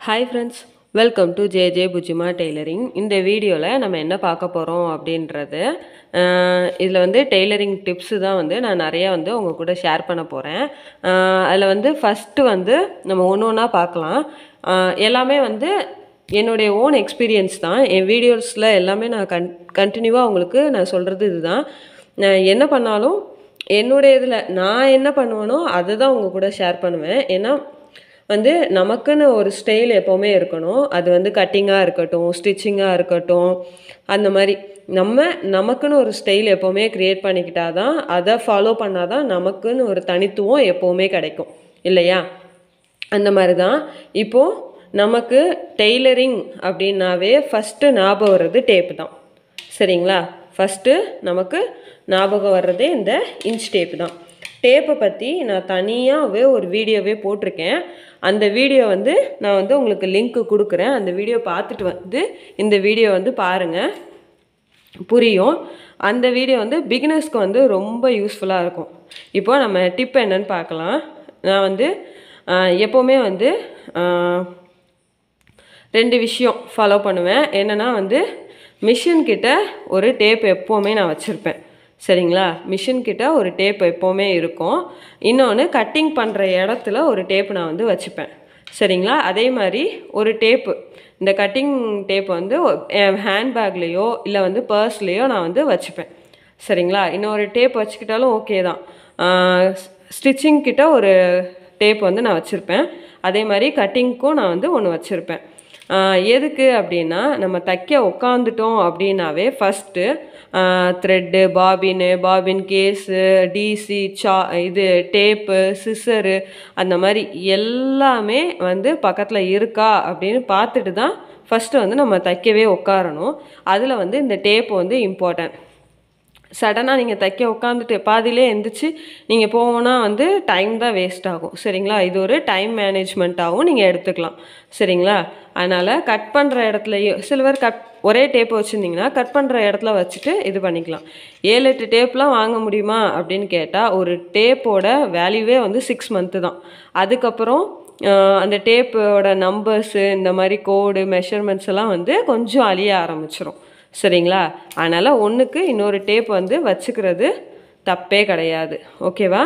hi friends welcome to J J புஜிமா tailoring இந்த வீடியோவில் நம்ம என்ன பார்க்க போகிறோம் அப்படின்றது இதில் வந்து டெய்லரிங் டிப்ஸு தான் வந்து நான் நிறையா வந்து உங்கள் கூட ஷேர் பண்ண போகிறேன் அதில் வந்து ஃபஸ்ட்டு வந்து நம்ம ஒன்று ஒன்றா பார்க்கலாம் ஆஹ் எல்லாமே வந்து என்னுடைய ஓன் எக்ஸ்பீரியன்ஸ் தான் என் வீடியோஸில் எல்லாமே நான் கன் கண்டினியூவாக உங்களுக்கு நான் சொல்கிறது இதுதான் நான் என்ன பண்ணாலும் என்னுடைய இதில் நான் என்ன பண்ணுவேனோ அதை தான் உங்கள் கூட ஷேர் பண்ணுவேன் ஏன்னா வந்து நமக்குன்னு ஒரு ஸ்டைல் எப்போவுமே இருக்கணும் அது வந்து கட்டிங்காக இருக்கட்டும் ஸ்டிச்சிங்காக இருக்கட்டும் அந்த மாதிரி நம்ம நமக்குன்னு ஒரு ஸ்டைல் எப்போவுமே க்ரியேட் பண்ணிக்கிட்டா தான் அதை ஃபாலோ பண்ணால் தான் நமக்குன்னு ஒரு தனித்துவம் எப்போவுமே கிடைக்கும் இல்லையா அந்த மாதிரி தான் இப்போது நமக்கு டெய்லரிங் அப்படின்னாவே ஃபஸ்ட்டு ஞாபகம் வர்றது டேப்பு தான் சரிங்களா ஃபஸ்ட்டு நமக்கு ஞாபகம் வர்றதே இந்த இன்ச் டேப்பு தான் டேப்பை பற்றி நான் தனியாகவே ஒரு வீடியோவே போட்டிருக்கேன் அந்த வீடியோ வந்து நான் வந்து உங்களுக்கு லிங்க்கு கொடுக்குறேன் அந்த வீடியோ பார்த்துட்டு வந்து இந்த வீடியோ வந்து பாருங்கள் புரியும் அந்த வீடியோ வந்து பிகினர்ஸ்க்கு வந்து ரொம்ப யூஸ்ஃபுல்லாக இருக்கும் இப்போ நம்ம டிப் என்னன்னு பார்க்கலாம் நான் வந்து ஆஹ், எப்போவுமே வந்து ஆஹ், ரெண்டு விஷயம் ஃபாலோ பண்ணுவேன் என்னென்னா வந்து மிஷின் கிட்ட ஒரு டேப் எப்போவுமே நான் வச்சுருப்பேன் சரிங்களா மிஷின் கிட்ட ஒரு டேப் எப்போவுமே இருக்கும் இன்னொன்று கட்டிங் பண்ணுற இடத்துல ஒரு டேப் நான் வந்து வச்சுப்பேன் சரிங்களா அதே மாதிரி ஒரு டேப்பு இந்த கட்டிங் டேப் வந்து என் ஹேண்ட்பேக்லேயோ இல்லை வந்து பர்ஸ்லேயோ நான் வந்து வச்சுப்பேன் சரிங்களா இன்னொரு டேப் வச்சுக்கிட்டாலும் ஓகே தான் ஸ்டிச்சிங் கிட்ட ஒரு டேப் வந்து நான் வச்சுருப்பேன் அதே மாதிரி கட்டிங்க்கும் நான் வந்து ஒன்று வச்சுருப்பேன் ஆஹ் எதுக்கு அப்படின்னா நம்ம தைக்க உட்காந்துட்டோம் அப்படின்னாவே ஃபஸ்ட்டு த்ரெட்டு பாபின்னு பாபின் கேஸு டிசி சா இது டேப்பு சிசரு அந்த மாதிரி எல்லாமே வந்து பக்கத்தில் இருக்கா அப்படின்னு பார்த்துட்டு தான் ஃபஸ்ட்டு வந்து நம்ம தைக்கவே உட்காரணும் அதில் வந்து இந்த டேப் வந்து இம்பார்ட்டன்ட் சடனாக நீங்கள் தைக்க உட்காந்துட்டு பாதியிலே எந்திரிச்சு நீங்கள் போவோன்னா வந்து டைம் தான் வேஸ்ட் ஆகும் சரிங்களா இது ஒரு டைம் மேனேஜ்மெண்ட்டாகவும் நீங்கள் எடுத்துக்கலாம் சரிங்களா அதனால் கட் பண்ணுற இடத்துலையும் சில பேர் கட் ஒரே டேப் வச்சுருந்தீங்கன்னா கட் பண்ணுற இடத்துல வச்சுட்டு இது பண்ணிக்கலாம் ஏழு எட்டு டேப்லாம் வாங்க முடியுமா அப்படின்னு கேட்டால் ஒரு டேப்போட வேல்யூவே வந்து சிக்ஸ் மந்த்து தான் அதுக்கப்புறம் ஆஹ் அந்த டேப்போட நம்பர்ஸு இந்த மாதிரி கோடு மெஷர்மெண்ட்ஸ் எல்லாம் வந்து கொஞ்சம் அழிய ஆரம்பிச்சிரும் சரிங்களா அதனால் ஒன்றுக்கு இன்னொரு டேப் வந்து வச்சுக்கிறது தப்பே கிடையாது ஓகேவா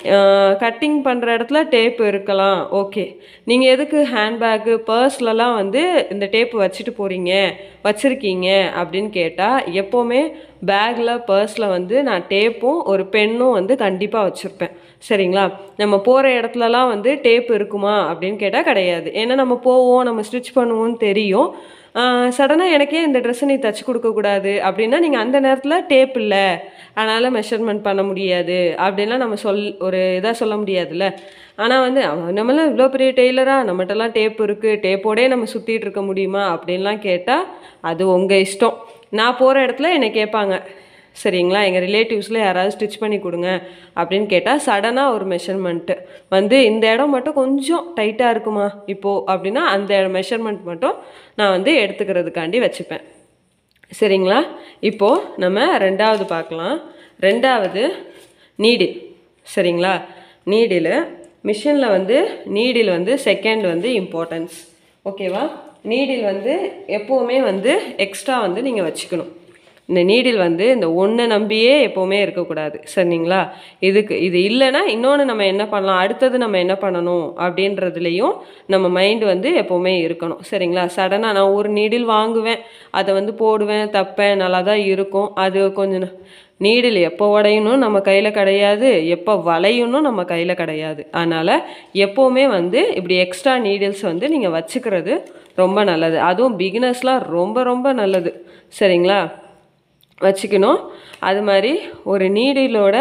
கட்டிங் பண்ணுற இடத்துல டேப் இருக்கலாம் ஓகே நீங்கள் எதுக்கு ஹேண்ட்பேக்கு பர்ஸ்லலாம் வந்து இந்த டேப் வச்சுட்டு போகிறீங்க வச்சுருக்கீங்க அப்படின்னு கேட்டால் எப்போவுமே பேக்கில் பர்ஸில் வந்து நான் டேப்பும் ஒரு பென்னும் வந்து கண்டிப்பாக வச்சுருப்பேன் சரிங்களா நம்ம போகிற இடத்துலலாம் வந்து டேப் இருக்குமா அப்படின்னு கேட்டால் கிடையாது ஏன்னா நம்ம போவோம் நம்ம ஸ்டிச் பண்ணுவோம்னு தெரியும் சடனாக எனக்கே இந்த ட்ரெஸ்ஸை நீ தச்சு கொடுக்கக்கூடாது அப்படின்னா நீங்கள் அந்த நேரத்தில் டேப் இல்லை அதனால் மெஷர்மெண்ட் பண்ண முடியாது அப்படின்லாம் நம்ம சொல் ஒரு இதாக சொல்ல முடியாதுல்ல ஆனால் வந்து அவன் நம்மளாம் இவ்வளோ பெரிய டெய்லராக நம்மகிட்டலாம் டேப் இருக்குது டேப்போடே நம்ம சுற்றிட்டு இருக்க முடியுமா அப்படின்லாம் கேட்டால் அது உங்கள் இஷ்டம் நான் போகிற இடத்துல என்னை கேட்பாங்க சரிங்களா எங்கள் ரிலேட்டிவ்ஸில் யாராவது ஸ்டிச் பண்ணி கொடுங்க அப்படின்னு கேட்டால் சடனாக ஒரு மெஷர்மெண்ட்டு வந்து இந்த இடம் மட்டும் கொஞ்சம் டைட்டாக இருக்குமா இப்போது அப்படின்னா அந்த மெஷர்மெண்ட் மட்டும் நான் வந்து எடுத்துக்கிறதுக்காண்டி வச்சுப்பேன் சரிங்களா இப்போது நம்ம ரெண்டாவது பார்க்கலாம் ரெண்டாவது நீடில் சரிங்களா நீடில் மிஷினில் வந்து நீடில் வந்து செகண்ட் வந்து இம்பார்ட்டன்ஸ் ஓகேவா நீடில் வந்து எப்போவுமே வந்து எக்ஸ்ட்ரா வந்து நீங்கள் வச்சுக்கணும் இந்த நீடில் வந்து இந்த ஒன்றை நம்பியே எப்போவுமே இருக்கக்கூடாது சரிங்களா இதுக்கு இது இல்லைன்னா இன்னொன்று நம்ம என்ன பண்ணலாம் அடுத்தது நம்ம என்ன பண்ணணும் அப்படின்றதுலையும் நம்ம மைண்டு வந்து எப்போவுமே இருக்கணும் சரிங்களா சடனாக நான் ஒரு நீடில் வாங்குவேன் அதை வந்து போடுவேன் தப்பேன் நல்லா தான் இருக்கும் அது கொஞ்சம் ந- நீடில் எப்போ உடையணும் நம்ம கையில் கிடையாது எப்போ வளையணும் நம்ம கையில் கிடையாது அதனால் எப்போவுமே வந்து இப்படி எக்ஸ்ட்ரா நீடில்ஸ் வந்து நீங்கள் வச்சுக்கிறது ரொம்ப நல்லது அதுவும் பிகினர்ஸ்லாம் ரொம்ப ரொம்ப நல்லது சரிங்களா வச்சுக்கணும் அது மாதிரி ஒரு நீடிலோட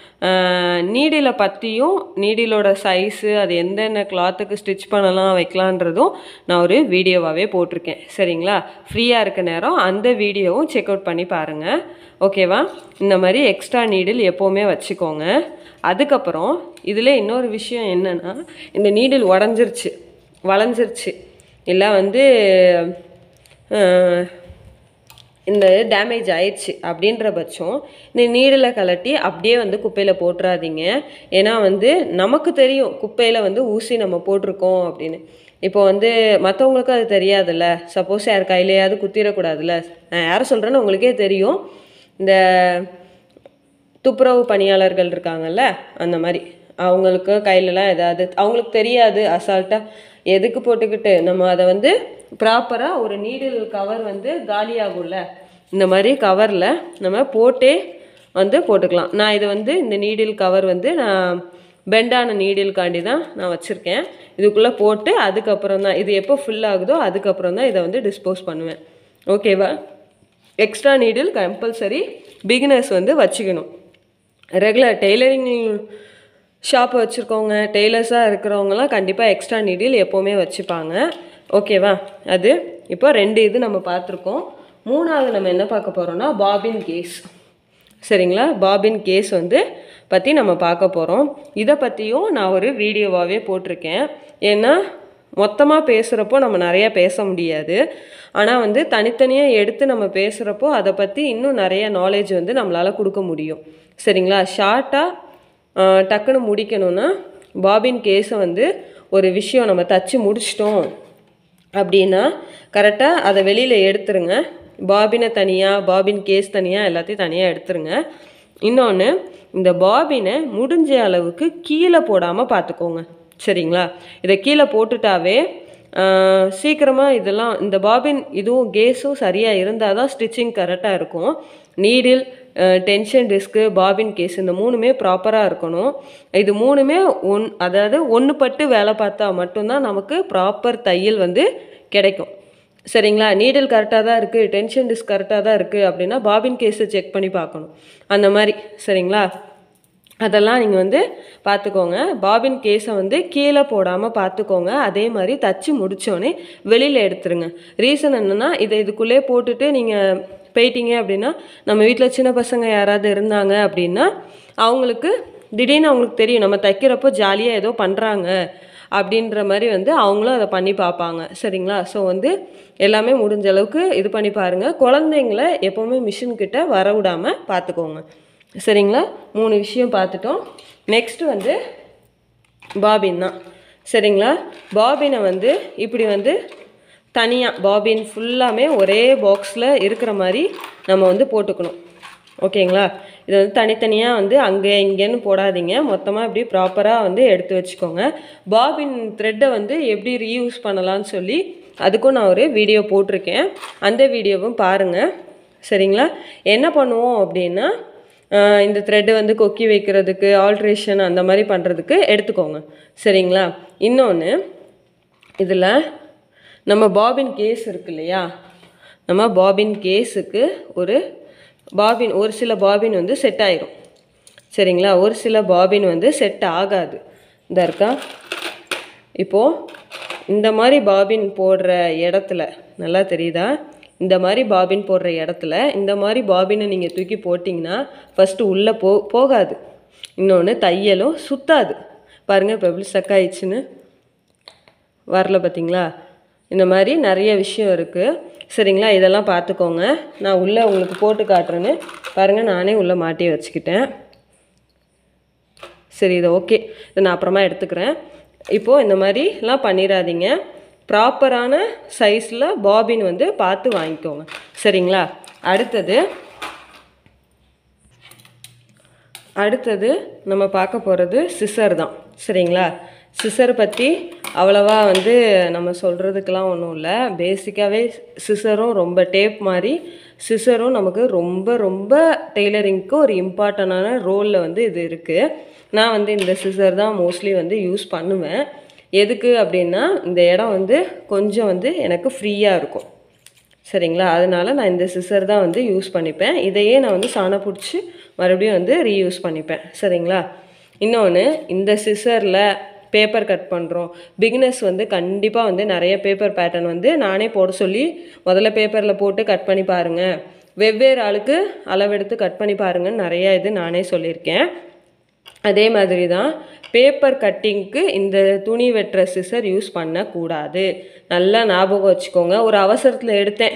நீடிலை பற்றியும் நீடிலோட சைஸு அது எந்தெந்த கிளாத்துக்கு ஸ்டிச் பண்ணலாம் வைக்கலான்றதும் நான் ஒரு வீடியோவாகவே போட்டிருக்கேன் சரிங்களா ஃப்ரீயாக இருக்க நேரம் அந்த வீடியோவும் செக் அவுட் பண்ணி பாருங்கள் ஓகேவா இந்த மாதிரி எக்ஸ்ட்ரா நீடில் எப்போவுமே வச்சுக்கோங்க அதுக்கப்புறம் இதில் இன்னொரு விஷயம் என்னென்னா இந்த நீடில் உடஞ்சிருச்சு வளைஞ்சிருச்சு இல்லை வந்து அஹ், இந்த டேமேஜ் ஆயிடுச்சு அப்படின்ற பட்சம் இந்த நீடில் கலட்டி அப்படியே வந்து குப்பையில் போட்டுறாதீங்க ஏன்னா வந்து நமக்கு தெரியும் குப்பையில் வந்து ஊசி நம்ம போட்டிருக்கோம் அப்படின்னு இப்போ வந்து மற்றவங்களுக்கு அது தெரியாதுல்ல சப்போஸ் யார் கையிலையாவது குத்திடக்கூடாதுல்ல நான் யாரை சொல்கிறேன்னு உங்களுக்கே தெரியும் இந்த துப்புரவு பணியாளர்கள் இருக்காங்கல்ல அந்த மாதிரி அவங்களுக்கு கையிலலாம் ஏதாவது அவங்களுக்கு தெரியாது அசால்ட்டாக எதுக்கு போட்டுக்கிட்டு நம்ம அதை வந்து ப்ராப்பராக ஒரு நீடில் கவர் வந்து காலியாகும்ல இந்த மாதிரி கவரில் நம்ம போட்டே வந்து போட்டுக்கலாம் நான் இது வந்து இந்த நீடில் கவர் வந்து நான் பெண்டான நீடில்காண்டி தான் நான் வச்சுருக்கேன் இதுக்குள்ளே போட்டு அதுக்கப்புறம் தான் இது எப்போ ஃபில் ஆகுதோ அதுக்கப்புறம் தான் இதை வந்து டிஸ்போஸ் பண்ணுவேன் ஓகேவா எக்ஸ்ட்ரா நீடில் கம்பல்சரி பிகினர்ஸ் வந்து வச்சுக்கணும் ரெகுலர் டெய்லரிங் ஷாப் வச்சுருக்கவங்க டெய்லர்ஸாக இருக்கிறவங்கலாம் கண்டிப்பாக எக்ஸ்ட்ரா நீடில் எப்போவுமே வச்சுப்பாங்க ஓகேவா அது இப்போ ரெண்டு இது நம்ம பார்த்துருக்கோம் மூணாவது நம்ம என்ன பார்க்க போகிறோம்னா பாபின் கேஸ் சரிங்களா பாபின் கேஸ் வந்து பற்றி நம்ம பார்க்க போகிறோம் இதை பற்றியும் நான் ஒரு வீடியோவாகவே போட்டிருக்கேன் ஏன்னா மொத்தமாக பேசுகிறப்போ நம்ம நிறையா பேச முடியாது ஆனால் வந்து தனித்தனியாக எடுத்து நம்ம பேசுகிறப்போ அதை பற்றி இன்னும் நிறைய நாலேஜ் வந்து நம்மளால் கொடுக்க முடியும் சரிங்களா ஷார்ட்டாக டக்குன்னு முடிக்கணும்னா பாபின் கேஸை வந்து ஒரு விஷயம் நம்ம தச்சு முடிச்சிட்டோம் அப்படின்னா கரெக்டாக அதை வெளியில் எடுத்துருங்க பாபினை தனியாக பாபின் கேஸ் தனியாக எல்லாத்தையும் தனியாக எடுத்துருங்க இன்னொன்று இந்த பாபினை முடிஞ்ச அளவுக்கு கீழே போடாமல் பார்த்துக்கோங்க சரிங்களா இதை கீழே போட்டுட்டாவே சீக்கிரமாக இதெல்லாம் இந்த பாபின் இதுவும் கேஸும் சரியாக இருந்தால் தான் ஸ்டிச்சிங் கரெக்டாக இருக்கும் needle tension disc bobbin case இந்த மூணுமே ப்ராப்பராக இருக்கணும் இது மூணுமே ஒன் அதாவது ஒன்று பட்டு வேலை பார்த்தா மட்டும்தான் நமக்கு ப்ராப்பர் தையல் வந்து கிடைக்கும் சரிங்களா நீடில் கரெக்டாக தான் இருக்குது டென்ஷன் டிஸ்க் கரெக்டாக தான் இருக்குது அப்படின்னா பாபின் கேஸை செக் பண்ணி பார்க்கணும் அந்த மாதிரி சரிங்களா அதெல்லாம் நீங்கள் வந்து பார்த்துக்கோங்க பாபின் கேஸை வந்து கீழே போடாமல் பார்த்துக்கோங்க அதே மாதிரி தச்சு முடித்தோடனே வெளியில் எடுத்துருங்க ரீசன் என்னென்னா இதை இதுக்குள்ளே போட்டுட்டு நீங்கள் போயிட்டீங்க அப்படின்னா நம்ம வீட்டில் சின்ன பசங்க யாராவது இருந்தாங்க அப்படின்னா அவங்களுக்கு திடீர்னு அவங்களுக்கு தெரியும் நம்ம தைக்கிறப்போ ஜாலியாக ஏதோ பண்ணுறாங்க அப்படின்ற மாதிரி வந்து அவங்களும் அதை பண்ணி பார்ப்பாங்க சரிங்களா ஸோ வந்து எல்லாமே முடிஞ்ச அளவுக்கு இது பண்ணி பாருங்கள் குழந்தைங்கள எப்போவுமே மிஷின் கிட்ட வர விடாமல் பார்த்துக்கோங்க சரிங்களா மூணு விஷயம் பார்த்துட்டோம் நெக்ஸ்ட் வந்து பாபின் தான் சரிங்களா பாபினை வந்து இப்படி வந்து தனியாக பாபின் ஃபுல்லாமே ஒரே பாக்ஸில் இருக்கிற மாதிரி நம்ம வந்து போட்டுக்கணும் ஓகேங்களா இதை வந்து தனித்தனியாக வந்து அங்கே இங்கேன்னு போடாதீங்க மொத்தமாக இப்படி ப்ராப்பராக வந்து எடுத்து வச்சுக்கோங்க பாபின் த்ரெட்டை வந்து எப்படி ரீயூஸ் பண்ணலான்னு சொல்லி அதுக்கும் நான் ஒரு வீடியோ போட்டிருக்கேன் அந்த வீடியோவும் பாருங்கள் சரிங்களா என்ன பண்ணுவோம் அப்படின்னா ஆஹ் இந்த த்ரெட்டு வந்து கொக்கி வைக்கிறதுக்கு ஆல்ட்ரேஷன் அந்த மாதிரி பண்ணுறதுக்கு எடுத்துக்கோங்க சரிங்களா இன்னொன்று இதில் நம்ம பாபின் கேஸ் இருக்கு இல்லையா நம்ம பாபின் கேஸுக்கு ஒரு பாபின் ஒரு சில பாபின் வந்து செட் ஆயிரும் சரிங்களா ஒரு சில பாபின் வந்து செட் ஆகாது இந்த இருக்கா இப்போது இந்த மாதிரி பாபின் போடுற இடத்துல நல்லா தெரியுதா இந்த மாதிரி பாபின் போடுற இடத்துல இந்த மாதிரி பாபினை நீங்கள் தூக்கி போட்டிங்கன்னா ஃபஸ்ட்டு உள்ளே போ போகாது இன்னொன்று தையலும் சுத்தாது பாருங்கள் இப்போ எப்படி ஸ்டக் ஆயிடுச்சுன்னு வரல பார்த்தீங்களா இந்த மாதிரி நிறைய விஷயம் இருக்குது சரிங்களா இதெல்லாம் பார்த்துக்கோங்க நான் உள்ளே உங்களுக்கு போட்டு காட்டுறேன்னு பாருங்கள் நானே உள்ளே மாட்டி வச்சுக்கிட்டேன் சரி இது ஓகே இதை நான் அப்புறமா எடுத்துக்கிறேன் இப்போது இந்த மாதிரிலாம் பண்ணிடாதீங்க ப்ராப்பரான சைஸில் பாபின் வந்து பார்த்து வாங்கிக்கோங்க சரிங்களா அடுத்தது அடுத்தது நம்ம பார்க்க போகிறது சிசர் தான் சரிங்களா சிசர் பற்றி அவ்வளவா வந்து நம்ம சொல்கிறதுக்கெலாம் ஒன்றும் இல்லை பேசிக்காகவே சிசரும் ரொம்ப டேப் மாதிரி சிசரும் நமக்கு ரொம்ப ரொம்ப டெய்லரிங்க்கு ஒரு இம்பார்ட்டண்டான ரோலில் வந்து இது இருக்குது நான் வந்து இந்த சிசர் தான் மோஸ்ட்லி வந்து யூஸ் பண்ணுவேன் எதுக்கு அப்படின்னா இந்த இடம் வந்து கொஞ்சம் வந்து எனக்கு ஃப்ரீயாக இருக்கும் சரிங்களா அதனால நான் இந்த சிசர் தான் வந்து யூஸ் பண்ணிப்பேன் இதையே நான் வந்து சாணம் பிடிச்சி மறுபடியும் வந்து ரீயூஸ் பண்ணிப்பேன் சரிங்களா இன்னொன்று இந்த சிசரில் பேப்பர் கட் பண்ணுறோம் பிகினர்ஸ் வந்து கண்டிப்பாக வந்து நிறைய பேப்பர் பேட்டர்ன் வந்து நானே போட சொல்லி முதல்ல பேப்பரில் போட்டு கட் பண்ணி பாருங்கள் வெவ்வேறு ஆளுக்கு அளவெடுத்து கட் பண்ணி பாருங்கன்னு நிறைய இது நானே சொல்லியிருக்கேன் அதே மாதிரி தான் பேப்பர் கட்டிங்க்கு இந்த துணி வெட்டுற சிசர் யூஸ் பண்ணக்கூடாது நல்லா ஞாபகம் வச்சுக்கோங்க ஒரு அவசரத்தில் எடுத்தேன்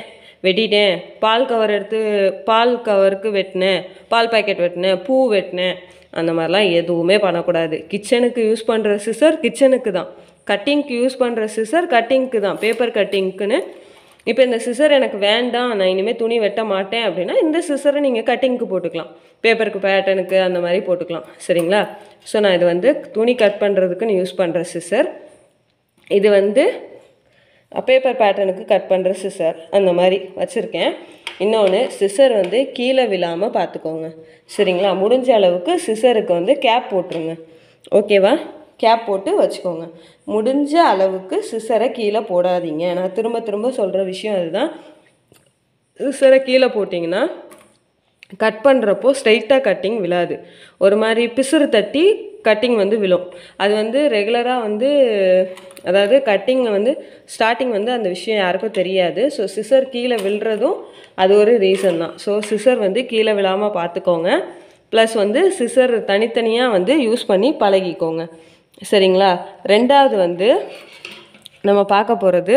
வெட்டிட்டேன் பால் கவர் எடுத்து பால் கவருக்கு வெட்டினேன் பால் பாக்கெட் வெட்டினேன் பூ வெட்டினேன் அந்த மாதிரிலாம் எதுவுமே பண்ணக்கூடாது கிச்சனுக்கு யூஸ் பண்ணுற சிசர் கிச்சனுக்கு தான் கட்டிங்க்கு யூஸ் பண்ணுற சிசர் கட்டிங்க்கு தான் பேப்பர் கட்டிங்க்குன்னு இப்போ இந்த சிசர் எனக்கு வேண்டாம் நான் இனிமேல் துணி வெட்ட மாட்டேன் அப்படின்னா இந்த சிசரை நீங்கள் கட்டிங்க்கு போட்டுக்கலாம் பேப்பருக்கு பேட்டர்னுக்கு அந்த மாதிரி போட்டுக்கலாம் சரிங்களா ஸோ நான் இது வந்து துணி கட் பண்ணுறதுக்குன்னு யூஸ் பண்ணுற சிசர் இது வந்து பேப்பர் பேட்டர்னுக்கு கட் பண்ணுற சிசர் அந்த மாதிரி வச்சுருக்கேன் இன்னொன்று சிசர் வந்து கீழே விழாமல் பார்த்துக்கோங்க சரிங்களா முடிஞ்ச அளவுக்கு சிசருக்கு வந்து கேப் போட்டுருங்க ஓகேவா கேப் போட்டு வச்சுக்கோங்க முடிஞ்ச அளவுக்கு சிசரை கீழே போடாதீங்க நான் திரும்ப திரும்ப சொல்கிற விஷயம் அதுதான் சிசரை கீழே போட்டிங்கன்னா கட் பண்ணுறப்போ ஸ்ட்ரைட்டாக கட்டிங் விழாது ஒரு மாதிரி பிசுறு தட்டி கட்டிங் வந்து விழும் அது வந்து ரெகுலராக வந்து அதாவது கட்டிங் வந்து ஸ்டார்டிங் வந்து அந்த விஷயம் யாருக்கும் தெரியாது ஸோ சிசர் கீழே விழுறதும் அது ஒரு ரீசன் தான் ஸோ சிசர் வந்து கீழே விழாமல் பார்த்துக்கோங்க ப்ளஸ் வந்து சிசர் தனித்தனியாக வந்து யூஸ் பண்ணி பழகிக்கோங்க சரிங்களா ரெண்டாவது வந்து நம்ம பார்க்க போகிறது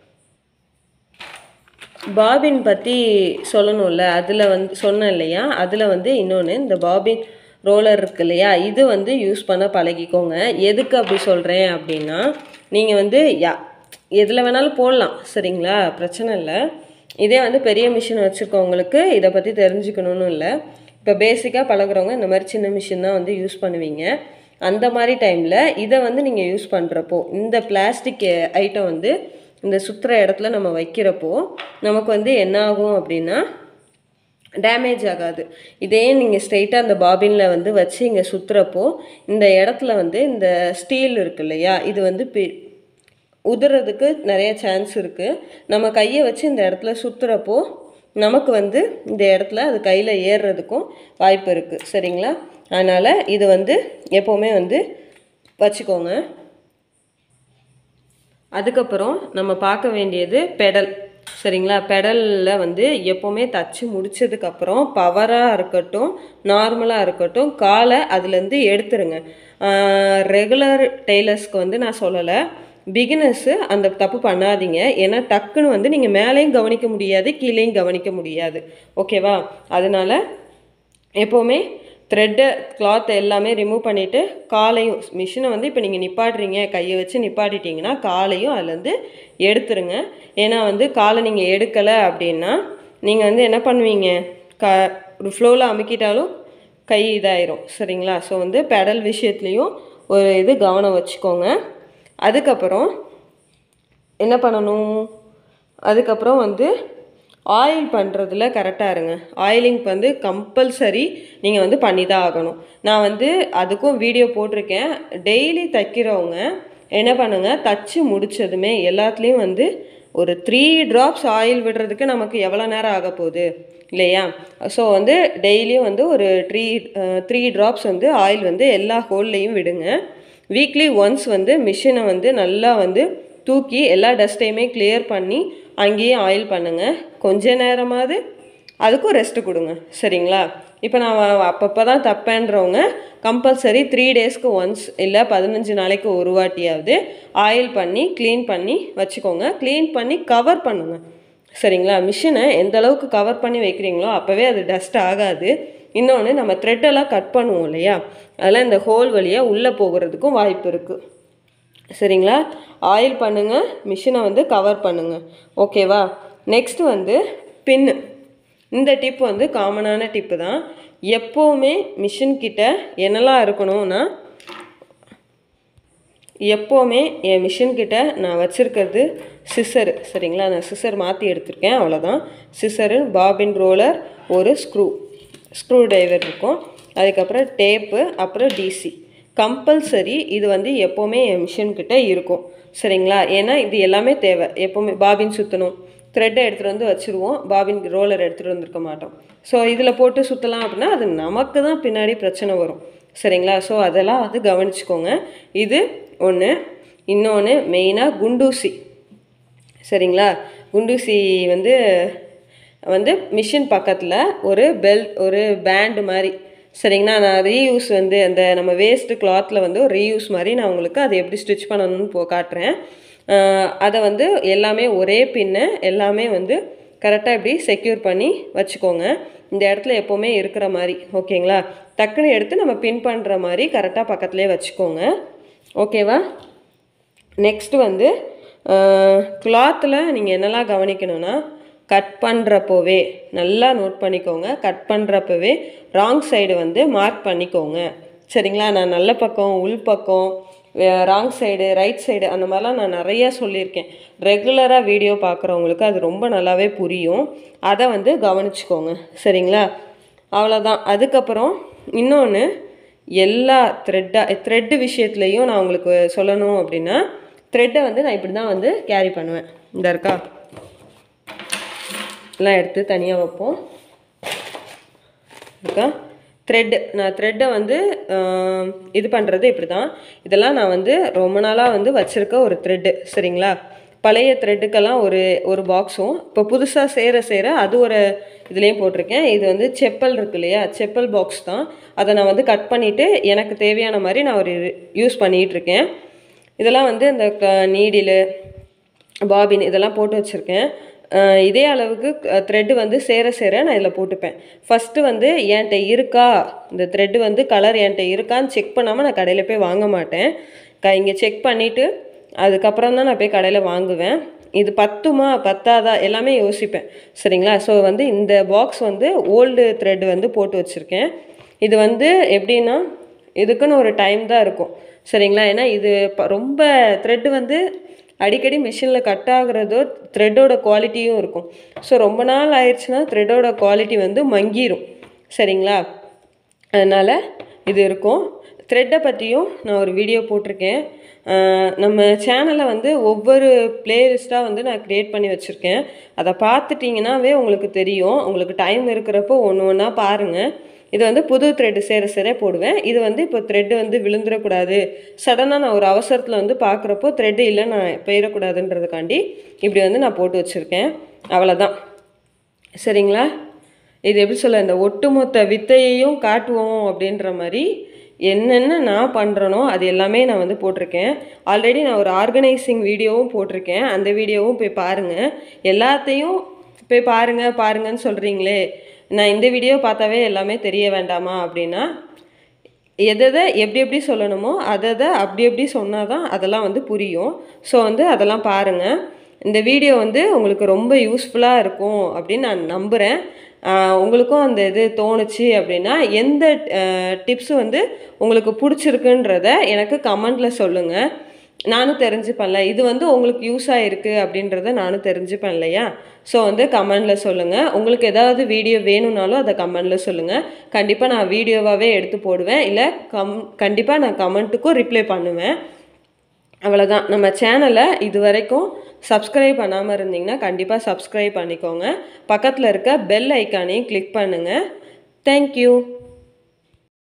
பாபின் பற்றி சொல்லணும்ல அதில் வந்து சொன்னேன் இல்லையா அதில் வந்து இன்னொன்று இந்த பாபின் ரோலர் இருக்கு இல்லையா இது வந்து யூஸ் பண்ண பழகிக்கோங்க எதுக்கு அப்படி சொல்கிறேன் அப்படின்னா நீங்கள் வந்து யா எதில் வேணாலும் போடலாம் சரிங்களா பிரச்சனை இல்லை இதே வந்து பெரிய மிஷின் வச்சுருக்கவங்களுக்கு இதை பற்றி தெரிஞ்சுக்கணும்னு இல்லை இப்போ பேசிக்காக பழகுறவங்க இந்த மாதிரி சின்ன மிஷின் தான் வந்து யூஸ் பண்ணுவீங்க அந்த மாதிரி டைமில் இதை வந்து நீங்கள் யூஸ் பண்ணுறப்போ இந்த பிளாஸ்டிக் ஐட்டம் வந்து இந்த சுற்றுற இடத்துல நம்ம வைக்கிறப்போ நமக்கு வந்து என்ன ஆகும் அப்படின்னா டேமேஜ் ஆகாது இதே நீங்கள் ஸ்ட்ரெயிட்டாக அந்த பாபினில் வந்து வச்சு இங்கே சுற்றுறப்போ இந்த இடத்துல வந்து இந்த ஸ்டீல் இருக்கு இல்லையா இது வந்து பி உதுறதுக்கு நிறைய சான்ஸ் இருக்குது நம்ம கையை வச்சு இந்த இடத்துல சுற்றுறப்போ நமக்கு வந்து இந்த இடத்துல அது கையில் ஏறுறதுக்கும் வாய்ப்பு இருக்குது சரிங்களா அதனால் இது வந்து எப்போவுமே வந்து வச்சுக்கோங்க அதுக்கப்புறம் நம்ம பார்க்க வேண்டியது பெடல் சரிங்களா பெடலில் வந்து எப்போவுமே தச்சு முடிச்சதுக்கப்புறம் பவராக இருக்கட்டும் நார்மலாக இருக்கட்டும் காலை அதுலேருந்து எடுத்துருங்க ரெகுலர் டெய்லர்ஸ்க்கு வந்து நான் சொல்லலை பிகினர்ஸு அந்த தப்பு பண்ணாதீங்க ஏன்னா டக்குன்னு வந்து நீங்கள் மேலேயும் கவனிக்க முடியாது கீழேயும் கவனிக்க முடியாது ஓகேவா அதனால எப்போவுமே த்ரெட்டு கிளாத் எல்லாமே ரிமூவ் பண்ணிவிட்டு காலையும் மிஷினை வந்து இப்போ நீங்கள் நிப்பாட்டுறீங்க கையை வச்சு நிப்பாட்டிட்டீங்கன்னா காலையும் அதுலேருந்து எடுத்துருங்க ஏன்னா வந்து காலை நீங்கள் எடுக்கலை அப்படின்னா நீங்கள் வந்து என்ன பண்ணுவீங்க க ஒரு ஃப்ளோவில் அமுக்கிட்டாலும் கை இதாயிரும் சரிங்களா ஸோ வந்து பெடல் விஷயத்துலேயும் ஒரு இது கவனம் வச்சுக்கோங்க அதுக்கப்புறம் என்ன பண்ணணும் அதுக்கப்புறம் வந்து ஆயில் பண்ணுறதுல கரெக்டாக இருங்க ஆயிலிங் வந்து கம்பல்சரி நீங்கள் வந்து பண்ணி தான் ஆகணும் நான் வந்து அதுக்கும் வீடியோ போட்டிருக்கேன் டெய்லி தைக்கிறவங்க என்ன பண்ணுங்க தச்சு முடிச்சதுமே எல்லாத்துலேயும் வந்து ஒரு த்ரீ ட்ராப்ஸ் ஆயில் விடுறதுக்கு நமக்கு எவ்வளோ நேரம் ஆக போகுது இல்லையா ஸோ வந்து டெய்லியும் வந்து ஒரு த்ரீ த்ரீ ட்ராப்ஸ் வந்து ஆயில் வந்து எல்லா ஹோல்லையும் விடுங்க வீக்லி ஒன்ஸ் வந்து மிஷினை வந்து நல்லா வந்து தூக்கி எல்லா டஸ்ட்டையுமே கிளியர் பண்ணி அங்கேயே ஆயில் பண்ணுங்கள் கொஞ்ச நேரமாவது அதுக்கும் ரெஸ்ட்டு கொடுங்க சரிங்களா இப்போ நான் அப்பப்போ தான் தப்பேன்றவங்க கம்பல்சரி த்ரீ டேஸ்க்கு ஒன்ஸ் இல்லை பதினஞ்சு நாளைக்கு ஒரு வாட்டியாவது ஆயில் பண்ணி க்ளீன் பண்ணி வச்சுக்கோங்க க்ளீன் பண்ணி கவர் பண்ணுங்கள் சரிங்களா மிஷினை எந்த அளவுக்கு கவர் பண்ணி வைக்கிறீங்களோ அப்போவே அது டஸ்ட் ஆகாது இன்னொன்று நம்ம த்ரெட்டெல்லாம் கட் பண்ணுவோம் இல்லையா அதெல்லாம் இந்த ஹோல் வழியாக உள்ளே போகிறதுக்கும் வாய்ப்பு இருக்குது சரிங்களா ஆயில் பண்ணுங்கள் மிஷினை வந்து கவர் பண்ணுங்கள் ஓகேவா நெக்ஸ்ட் வந்து பின்னு இந்த டிப் வந்து காமனான டிப்பு தான் எப்போவுமே மிஷின் கிட்ட என்னெல்லாம் இருக்கணும்னா எப்போவுமே என் மிஷின் கிட்ட நான் வச்சுருக்கிறது சிசரு சரிங்களா நான் சிசர் மாற்றி எடுத்திருக்கேன் அவ்வளோதான் சிசரு பாபின் ரோலர் ஒரு ஸ்க்ரூ ஸ்க்ரூ டிரைவர் இருக்கும் அதுக்கப்புறம் டேப்பு அப்புறம் டிசி கம்பல்சரி இது வந்து எப்போவுமே என் மிஷின் கிட்ட இருக்கும் சரிங்களா ஏன்னா இது எல்லாமே தேவை எப்போவுமே பாபின் சுற்றணும் த்ரெட்டை எடுத்துகிட்டு வந்து வச்சுருவோம் பாபின் ரோலர் எடுத்துகிட்டு வந்திருக்க மாட்டோம் ஸோ இதில் போட்டு சுற்றலாம் அப்படின்னா அது நமக்கு தான் பின்னாடி பிரச்சனை வரும் சரிங்களா ஸோ அதெல்லாம் வந்து கவனிச்சுக்கோங்க இது ஒன்று இன்னொன்று மெயினாக குண்டூசி சரிங்களா குண்டூசி வந்து வந்து மிஷின் பக்கத்தில் ஒரு பெல் ஒரு பேண்டு மாதிரி சரிங்களா நான் ரீயூஸ் வந்து அந்த நம்ம வேஸ்ட்டு கிளாத்தில் வந்து ஒரு ரீயூஸ் மாதிரி நான் உங்களுக்கு அதை எப்படி ஸ்டிச் பண்ணணும்னு போ காட்டுறேன் அதை வந்து எல்லாமே ஒரே பின்னு எல்லாமே வந்து கரெக்டாக இப்படி செக்யூர் பண்ணி வச்சுக்கோங்க இந்த இடத்துல எப்போவுமே இருக்கிற மாதிரி ஓகேங்களா டக்குன்னு எடுத்து நம்ம பின் பண்ணுற மாதிரி கரெக்டாக பக்கத்துலேயே வச்சுக்கோங்க ஓகேவா நெக்ஸ்ட் வந்து கிளாத்தில் நீங்கள் என்னெல்லாம் கவனிக்கணும்னா கட் பண்ணுறப்போவே நல்லா நோட் பண்ணிக்கோங்க கட் பண்ணுறப்பவே ராங் சைடு வந்து மார்க் பண்ணிக்கோங்க சரிங்களா நான் நல்ல பக்கம் உள் பக்கம் ராங் சைடு ரைட் சைடு அந்த மாதிரிலாம் நான் நிறைய சொல்லியிருக்கேன் ரெகுலராக வீடியோ பார்க்குறவங்களுக்கு அது ரொம்ப நல்லாவே புரியும் அதை வந்து கவனிச்சுக்கோங்க சரிங்களா அவ்வளோதான் அதுக்கப்புறம் இன்னொன்று எல்லா த்ரெட்டாக த்ரெட்டு விஷயத்துலையும் நான் உங்களுக்கு சொல்லணும் அப்படின்னா த்ரெட்டை வந்து நான் இப்படி தான் வந்து கேரி பண்ணுவேன் இந்த இருக்கா எல்லாம் எடுத்து தனியாக வைப்போம் இருக்கா த்ரெட்டு நான் த்ரெட்டை வந்து ஆஹ், இது பண்ணுறது இப்படி தான் இதெல்லாம் நான் வந்து ரொம்ப நாளாக வந்து வச்சுருக்க ஒரு த்ரெட்டு சரிங்களா பழைய த்ரெட்டுக்கெல்லாம் ஒரு ஒரு பாக்ஸும் இப்போ புதுசாக சேர சேர அது ஒரு இதுலேயும் போட்டிருக்கேன் இது வந்து செப்பல் இருக்கு இல்லையா செப்பல் பாக்ஸ் தான் அதை நான் வந்து கட் பண்ணிவிட்டு எனக்கு தேவையான மாதிரி நான் ஒரு யூஸ் பண்ணிகிட்டு இருக்கேன் இதெல்லாம் வந்து இந்த நீடிலு பாபின் இதெல்லாம் போட்டு வச்சுருக்கேன் அஹ் இதே அளவுக்கு த்ரெட்டு வந்து சேர சேர நான் இதில் போட்டுப்பேன் ஃபஸ்ட்டு வந்து என்கிட்ட இருக்கா இந்த த்ரெட்டு வந்து கலர் என்கிட்ட இருக்கான்னு செக் பண்ணாமல் நான் கடையில் போய் வாங்க மாட்டேன் க இங்கே செக் பண்ணிவிட்டு அதுக்கப்புறம் தான் நான் போய் கடையில் வாங்குவேன் இது பத்துமா பத்தாதா எல்லாமே யோசிப்பேன் சரிங்களா ஸோ வந்து இந்த பாக்ஸ் வந்து ஓல்டு த்ரெட் வந்து போட்டு வச்சுருக்கேன் இது வந்து எப்படின்னா இதுக்குன்னு ஒரு டைம் தான் இருக்கும் சரிங்களா ஏன்னா இது ப- ரொம்ப த்ரெட்டு வந்து அடிக்கடி மிஷினில் கட் ஆகுறதோ த்ரெட்டோட குவாலிட்டியும் இருக்கும் ஸோ ரொம்ப நாள் ஆயிடுச்சுன்னா த்ரெட்டோட குவாலிட்டி வந்து மங்கிரும் சரிங்களா அதனால் இது இருக்கும் த்ரெட்டை பற்றியும் நான் ஒரு வீடியோ போட்டிருக்கேன் அஹ் நம்ம சேனலில் வந்து ஒவ்வொரு பிளேலிஸ்ட்டாக வந்து நான் க்ரியேட் பண்ணி வச்சுருக்கேன் அதை பார்த்துட்டிங்கன்னாவே உங்களுக்கு தெரியும் உங்களுக்கு டைம் இருக்கிறப்போ ஒன்று ஒன்றா பாருங்கள் இது வந்து புது த்ரெட்டு சேர சேர போடுவேன் இது வந்து இப்போ த்ரெட்டு வந்து விழுந்துடக்கூடாது சடனாக நான் ஒரு அவசரத்தில் வந்து பார்க்குறப்போ த்ரெட்டு இல்லை நான் போயிடக்கூடாதுன்றதுக்காண்டி இப்படி வந்து நான் போட்டு வச்சுருக்கேன் அவ்வளோதான் சரிங்களா இது எப்படி சொல்ல இந்த ஒட்டுமொத்த வித்தையையும் காட்டுவோம் அப்படின்ற மாதிரி என்னென்ன நான் பண்ணுறனோ அது எல்லாமே நான் வந்து போட்டிருக்கேன் ஆல்ரெடி நான் ஒரு ஆர்கனைசிங் வீடியோவும் போட்டிருக்கேன் அந்த வீடியோவும் போய் பாருங்கள் எல்லாத்தையும் போய் பாருங்க பாருங்கன்னு சொல்கிறீங்களே நான் இந்த வீடியோ பார்த்தாவே எல்லாமே தெரிய வேண்டாமா அப்படின்னா எதை எதை எப்படி எப்படி சொல்லணுமோ அதை அதை அப்படி எப்படி சொன்னால் தான் அதெல்லாம் வந்து புரியும் ஸோ வந்து அதெல்லாம் பாருங்கள் இந்த வீடியோ வந்து உங்களுக்கு ரொம்ப யூஸ்ஃபுல்லாக இருக்கும் அப்படின்னு நான் நம்புகிறேன் ஆஹ் உங்களுக்கும் அந்த இது தோணுச்சு அப்படின்னா எந்த டிப்ஸ் வந்து உங்களுக்கு பிடிச்சிருக்குன்றத எனக்கு கமெண்டில் சொல்லுங்கள் நானும் தெரிஞ்சுப்பேன்ல இது வந்து உங்களுக்கு யூஸ் ஆகிருக்கு அப்படின்றத நானும் தெரிஞ்சுப்பேன் இல்லையா ஸோ வந்து கமெண்டில் சொல்லுங்கள் உங்களுக்கு ஏதாவது வீடியோ வேணும்னாலும் அதை கமெண்டில் சொல்லுங்கள் கண்டிப்பாக நான் வீடியோவாகவே எடுத்து போடுவேன் இல்லை கம் கண்டிப்பாக நான் கமெண்ட்டுக்கும் ரிப்ளை பண்ணுவேன் அவ்வளோதான் நம்ம சேனலை இது வரைக்கும் சப்ஸ்கிரைப் பண்ணாமல் இருந்தீங்கன்னா கண்டிப்பாக சப்ஸ்கிரைப் பண்ணிக்கோங்க பக்கத்தில் இருக்க பெல் ஐக்கானையும் கிளிக் பண்ணுங்கள் தேங்க்யூ